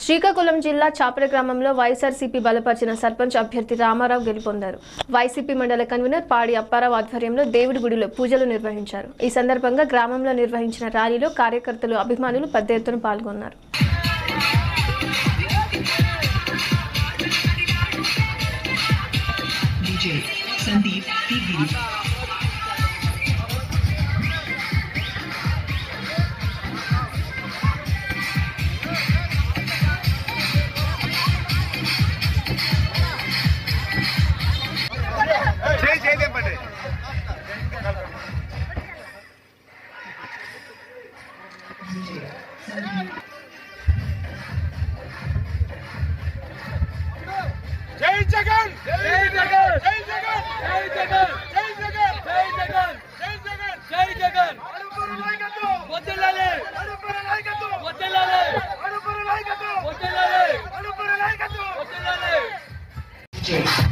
శ్రీకాకుళం జిల్లా చాపర గ్రామంలో వైఎస్ఆర్సీపీ బలపరిచిన సర్పంచ్ అభ్యర్థి రామారావు గెలుపొందారు వైసీపీ మండల కన్వీనర్ పాడి అప్పారావు ఆధ్వర్యంలో దేవుడి గుడిలో పూజలు నిర్వహించారు ఈ సందర్భంగా గ్రామంలో నిర్వహించిన ర్యాలీలో కార్యకర్తలు అభిమానులు పెద్ద ఎత్తున పాల్గొన్నారు DJ Sandeep Tigiri. చేయి చేయి తెంపండి జై జగన్ జై జగన్ జై జగన్ జై జగన్ జై జగన్ జై జగన్ జై జగన్ జై జగన్ అడుపురు నాయకత్వం వదిలాలి అడుపురు నాయకత్వం వదిలాలి అడుపురు నాయకత్వం వదిలాలి అడుపురు నాయకత్వం వదిలాలి DJ